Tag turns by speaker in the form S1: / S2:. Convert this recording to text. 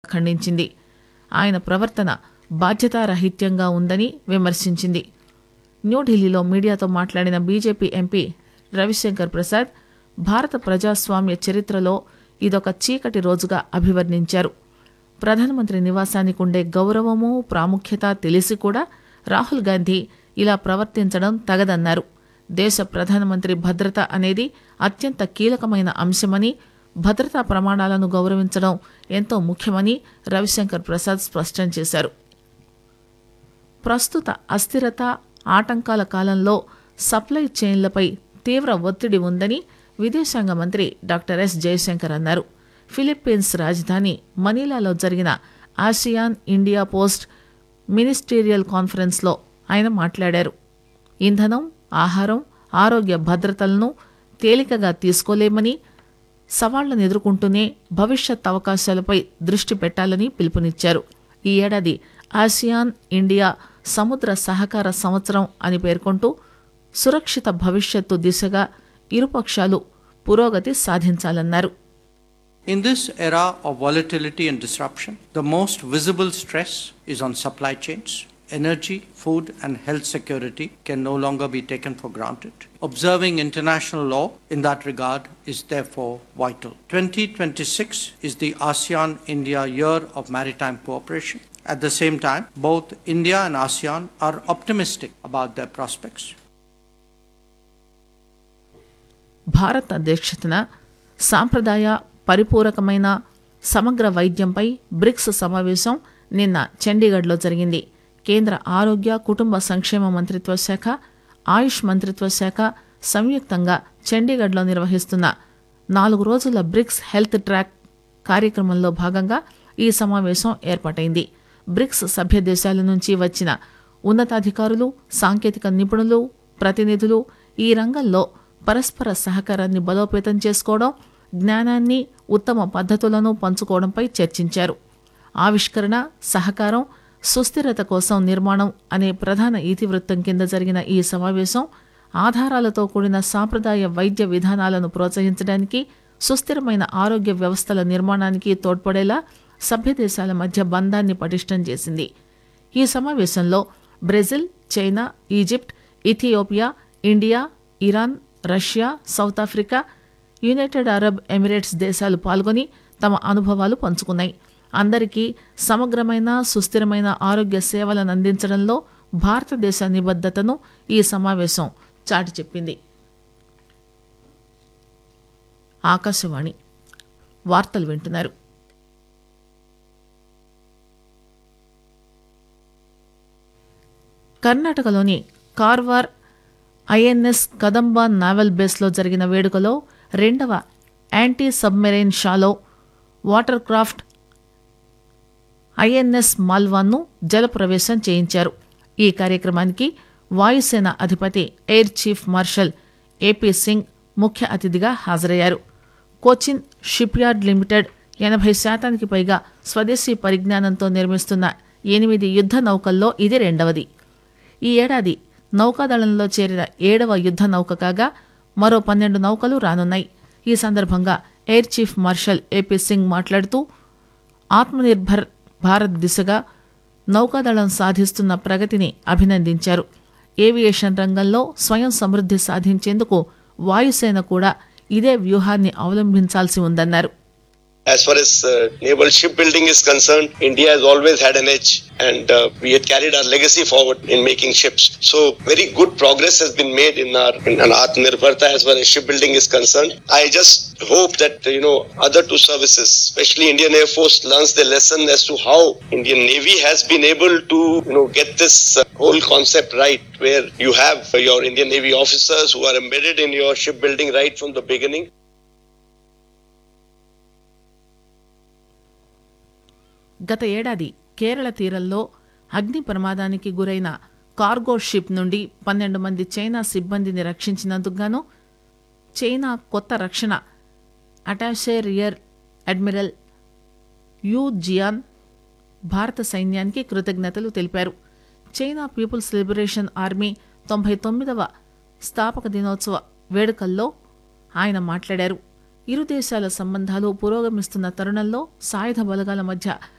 S1: ఖండించింది ఆయన ప్రవర్తన బాధ్యతారహిత్యంగా ఉందని విమర్శించింది న్యూఢిల్లీలో మీడియాతో మాట్లాడిన బీజేపీ ఎంపీ రవిశంకర్ ప్రసాద్ భారత ప్రజాస్వామ్య చరిత్రలో ఇదొక చీకటి రోజుగా అభివర్ణించారు ప్రధానమంత్రి నివాసానికి ఉండే గౌరవము ప్రాముఖ్యత తెలిసి కూడా రాహుల్ గాంధీ ఇలా ప్రవర్తించడం తగదన్నారు దేశ ప్రధానమంత్రి భద్రత అనేది అత్యంత కీలకమైన అంశమని భద్రతా ప్రమాణాలను గౌరవించడం ఎంతో ముఖ్యమని రవిశంకర్ ప్రసాద్ స్పష్టం చేశారు ప్రస్తుత అస్థిరత ఆటంకాల కాలంలో సప్లై చైన్లపై తీవ్ర ఒత్తిడి ఉందని విదేశాంగ మంత్రి డాక్టర్ ఎస్ జయశంకర్ అన్నారు ఫిలిప్పీన్స్ రాజధాని మనీలాలో జరిగిన ఆసియాన్ ఇండియా పోస్ట్ మినిస్టీరియల్ కాన్ఫరెన్స్లో ఆయన మాట్లాడారు ఇంధనం ఆహారం ఆరోగ్య భద్రతలను తేలికగా తీసుకోలేమని సవాళ్లను ఎదుర్కొంటూనే భవిష్యత్ అవకాశాలపై దృష్టి పెట్టాలని పిలుపునిచ్చారు ఈ ఏడాది ఆసియాన్ ఇండియా సముద్ర సహకార సంవత్సరం అని పేర్కొంటూ సురక్షిత భవిష్యత్తు దిశగా ఇరుపక్షాలు పురోగతి సాధించాలన్నారు
S2: In this era of volatility and disruption, the most visible stress is on supply chains. Energy, food, and health security can no longer be taken for granted. Observing international law in that regard is therefore vital. 2026 is the ASEAN India Year of Maritime Cooperation. At the same time, both India and ASEAN are optimistic about their prospects.
S1: Bharat అధ్యక్షతన సాంప్రదాయ పరిపూరకమైన సమగ్ర వైద్యంపై bricks సమావేశం నిన్న చండీగఢ్లో జరిగింది కేంద్ర ఆరోగ్య కుటుంబ సంక్షేమ మంత్రిత్వ శాఖ ఆయుష్ మంత్రిత్వ శాఖ సంయుక్తంగా చండీగఢ్లో నిర్వహిస్తున్న నాలుగు రోజుల బ్రిక్స్ హెల్త్ ట్రాక్ కార్యక్రమంలో భాగంగా ఈ సమావేశం ఏర్పాటైంది బ్రిక్స్ సభ్య దేశాల నుంచి వచ్చిన ఉన్నతాధికారులు సాంకేతిక నిపుణులు ప్రతినిధులు ఈ రంగంలో పరస్పర సహకారాన్ని బలోపేతం చేసుకోవడం జ్ఞానాన్ని ఉత్తమ పద్ధతులను పంచుకోవడంపై చర్చించారు ఆవిష్కరణ సహకారం సుస్థిరత కోసం నిర్మాణం అనే ప్రధాన ఇతివృత్తం కింద జరిగిన ఈ సమావేశం ఆధారాలతో కూడిన సాంప్రదాయ వైద్య విధానాలను ప్రోత్సహించడానికి సుస్థిరమైన ఆరోగ్య వ్యవస్థల నిర్మాణానికి తోడ్పడేలా సభ్య దేశాల మధ్య బంధాన్ని పటిష్టం చేసింది ఈ సమావేశంలో Brazil China Egypt Ethiopia India Iran Russia South Africa United Arab Emirates దేశాలు పాల్గొని తమ అనుభవాలు పంచుకున్నాయి అందరికీ సమగ్రమైన సుస్థిరమైన ఆరోగ్య సేవలను అందించడంలో భారతదేశ నిబద్ధతను ఈ సమావేశం చాటి చెప్పింది ఆకాశవాణి వార్తలు వింటున్నారు కర్ణాటకలోని కార్వార్ ఐఎన్ఎస్ కదంబా నావల్ బేస్లో జరిగిన వేడుకలో రెండవ anti submarine shallow water craft INS మాల్వాన్ను జలప్రవేశం చేయించారు ఈ కార్యక్రమానికి వాయుసేన అధిపతి air chief marshal AP Singh ముఖ్య అతిథిగా హాజరయ్యారు కోచిన్ షిప్యార్డ్ లిమిటెడ్ ఎనభై శాతానికి పైగా స్వదేశీ పరిజ్ఞానంతో నిర్మిస్తున్న ఎనిమిది యుద్ధ నౌకల్లో ఇది రెండవది ఈ ఏడాది నౌకాదళంలో చేరిన ఏడవ యుద్ధ నౌక కాగా మరో పన్నెండు నౌకలు రానున్నాయి ఈ సందర్భంగా air chief marshal AP Singh మాట్లాడుతూ ఆత్మనిర్భర్ భారత్ దిశగా నౌకాదళం సాధిస్తున్న ప్రగతిని అభినందించారు ఏవియేషన్ రంగంలో స్వయం సమృద్ధి సాధించేందుకు వాయుసేన కూడా ఇదే వ్యూహాన్ని అవలంబించాల్సి ఉందన్నారు
S3: As far as uh, naval shipbuilding is concerned, India has always had an edge and uh, we had carried our legacy forward in making ships. So very good progress has been made in our in our Atmanirbharta as far as shipbuilding is concerned. I just hope that, you know, other two services, especially Indian Air Force learns the lesson as to how Indian Navy has been able to, you know, get this uh, whole concept right where you have your Indian Navy officers who are embedded in your shipbuilding right from the beginning.
S1: గత ఏడాది కేరళ తీరంలో అగ్ని ప్రమాదానికి గురైన cargo ship నుండి పన్నెండు మంది China సిబ్బందిని రక్షించినందుకు గాను చైనా కొత్త రక్షణ attache rear admiral Yu Jian భారత సైన్యానికి కృతజ్ఞతలు తెలిపారు చైనా పీపుల్స్ లిబరేషన్ ఆర్మీ తొంభై తొమ్మిదవ స్థాపక దినోత్సవ వేడుకల్లో ఆయన మాట్లాడారు ఇరు దేశాల సంబంధాలు పురోగమిస్తున్న తరుణంలో సాయుధ బలగాల మధ్య